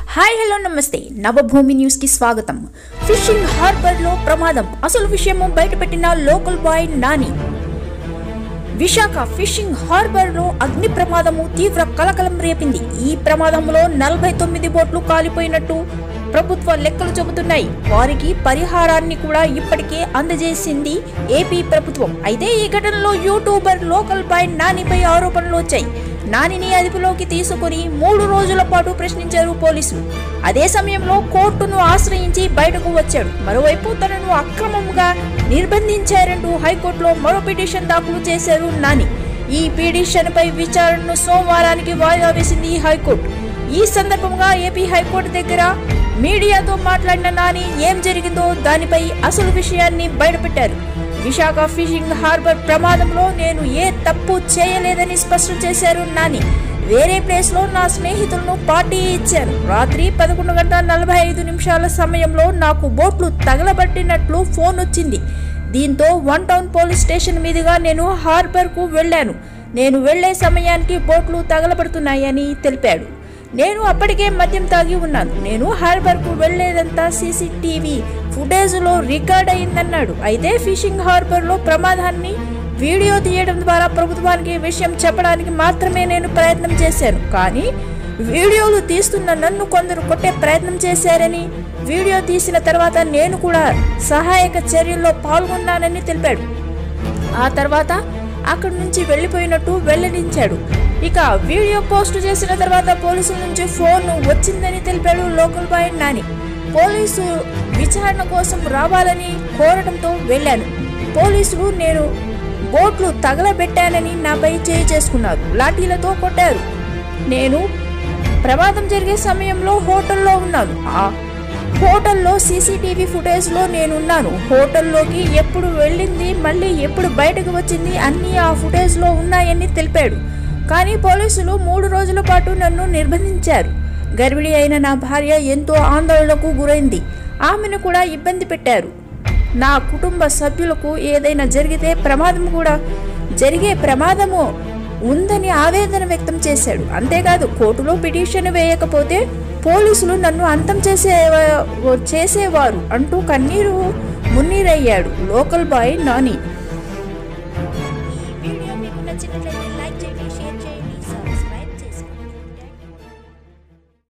hi hello నమస్తే నవభూమి news కి స్వాగతం ఫిషింగ్ హార్బర్ లో ప్రమాదం అసలు విషయము బయటపెట్టిన local boy Nani Visakha fishing harbour లో అగ్ని ప్రమాదము తీవ్ర కలకలం రేపింది ఈ ప్రమాదంలో నలభై తొమ్మిది బోట్లు కాలిపోయినట్టు ప్రభుత్వ లెక్కలు చెబుతున్నాయి వారికి పరిహారాన్ని కూడా ఇప్పటికే అందజేసింది ఏపీ ప్రభుత్వం అయితే ఈ ఘటనలో యూట్యూబర్ లోకల్ బాయ్ నానిపై ఆరోపణలు వచ్చాయి నానిని అదుపులోకి తీసుకుని మూడు రోజుల పాటు ప్రశ్నించారు పోలీసులు అదే సమయంలో కోర్టును ఆశ్రయించి బయటకు వచ్చాడు మరోవైపు తనను అక్రమంగా నిర్బంధించారంటూ హైకోర్టులో మరో పిటిషన్ దాఖలు చేశారు నాని ఈ పిటిషన్పై విచారణను సోమవారానికి వాయిదా వేసింది హైకోర్టు ఈ సందర్భంగా ఏపీ హైకోర్టు దగ్గర మీడియాతో మాట్లాడిన నాని ఏం జరిగిందో దానిపై అసలు విషయాన్ని బయటపెట్టారు విశాఖ ఫిషింగ్ హార్బర్ ప్రమాదంలో నేను ఏ తప్పు చేయలేదని స్పష్టం చేశారు నాని వేరే ప్లేస్ లో నా స్నేహితులను పార్టీ ఇచ్చాను రాత్రి పదకొండు గంటల నలభై ఐదు నిమిషాల సమయంలో నాకు బోట్లు తగలబట్టినట్లు ఫోన్ వచ్చింది దీంతో వన్ టౌన్ పోలీస్ స్టేషన్ మీదుగా నేను హార్బర్ కు వెళ్ళాను నేను వెళ్లే సమయానికి బోట్లు తగలబడుతున్నాయని తెలిపాడు నేను అప్పటికే మద్యం తాగి ఉన్నాను నేను హార్బర్కు వెళ్లేదంతా సీసీటీవీ ఫుటేజ్లో రికార్డ్ అయిందన్నాడు అయితే ఫిషింగ్ హార్బర్లో ప్రమాదాన్ని వీడియో తీయడం ద్వారా ప్రభుత్వానికి విషయం చెప్పడానికి మాత్రమే నేను ప్రయత్నం చేశాను కానీ వీడియోలు తీస్తున్న నన్ను కొందరు కొట్టే ప్రయత్నం చేశారని వీడియో తీసిన తర్వాత నేను కూడా సహాయక చర్యల్లో పాల్గొన్నానని తెలిపాడు ఆ తర్వాత అక్కడి నుంచి వెళ్ళిపోయినట్టు వెల్లడించాడు ఇక వీడియో పోస్ట్ చేసిన తర్వాత పోలీసుల నుంచి ఫోన్ వచ్చిందని తెలిపాడు లోకల్ బాయ్ నాని పోలీసు విచారణ కోసం రావాలని కోరడంతో వెళ్ళాను పోలీసులు నేను బోట్లు తగలబెట్టానని నాపై చేయి చేసుకున్నారు లాఠీలతో కొట్టారు నేను ప్రమాదం జరిగే సమయంలో హోటల్లో ఉన్నాను ఆ హోటల్లో సీసీటీవీ ఫుటేజ్లో నేనున్నాను హోటల్లోకి ఎప్పుడు వెళ్ళింది మళ్ళీ ఎప్పుడు బయటకు వచ్చింది అన్నీ ఆ ఫుటేజ్లో ఉన్నాయని తెలిపాడు కానీ పోలీసులు మూడు రోజుల పాటు నన్ను నిర్బంధించారు గర్భిణి అయిన నా భార్య ఎంతో ఆందోళనకు గురైంది ఆమెను కూడా ఇబ్బంది పెట్టారు నా కుటుంబ సభ్యులకు ఏదైనా జరిగితే ప్రమాదం కూడా జరిగే ప్రమాదము ఉందని ఆవేదన వ్యక్తం చేశాడు అంతేకాదు కోర్టులో పిటిషన్ వేయకపోతే పోలీసులు నన్ను అంతం చేసే చేసేవారు అంటూ కన్నీరు మున్నీరయ్యాడు లోకల్ బాయ్ నాని ఈ వీడియో మీకు నచ్చినట్లయితే